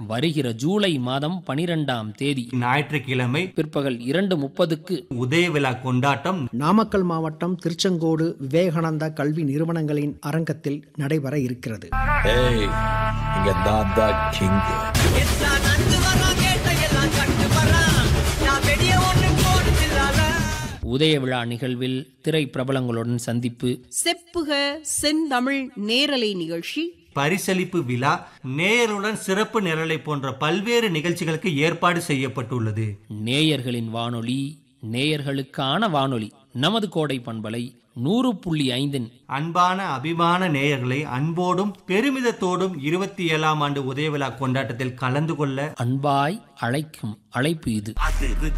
வருகிற ஜூலை மாதம் பனிரெண்டாம் தேதி ஞாயிற்றுக்கிழமை பிற்பகல் இரண்டு முப்பதுக்கு உதய விழா கொண்டாட்டம் நாமக்கல் மாவட்டம் திருச்செங்கோடு விவேகானந்தா கல்வி நிறுவனங்களின் அரங்கத்தில் நடைபெற இருக்கிறது ஏய் இங்க நான் தான் கிங் எல்லாம் நந்து வரான் கேட்ட எல்லாம் கட்டு வரான் நான் வெடிய ஒண்ணு போடுதில்லால உதய விழா நிகழ்வில் திரை பிரபலங்களுடன் சந்திப்பு செப்புக செந்தமிழ் நேரலை நிகழ்ச்சி பரிசளிப்பு விழா நேயருடன் சிறப்பு நிரலை போன்ற பல்வேறு நிகழ்ச்சிகளுக்கு ஏற்பாடு செய்யப்பட்டுள்ளது நேயர்களின் வானொலி நேயர்களுக்கான வானொலி நமது கோடை பண்பலை நூறு புள்ளி ஐந்தின் அன்பான அபிமான நேயர்களை அன்போடும் பெருமிதத்தோடும் இருபத்தி ஏழாம் ஆண்டு உதய விழா கொண்டாட்டத்தில் கலந்து கொள்ள அன்பாய் அழைக்கும் அழைப்பு இது அது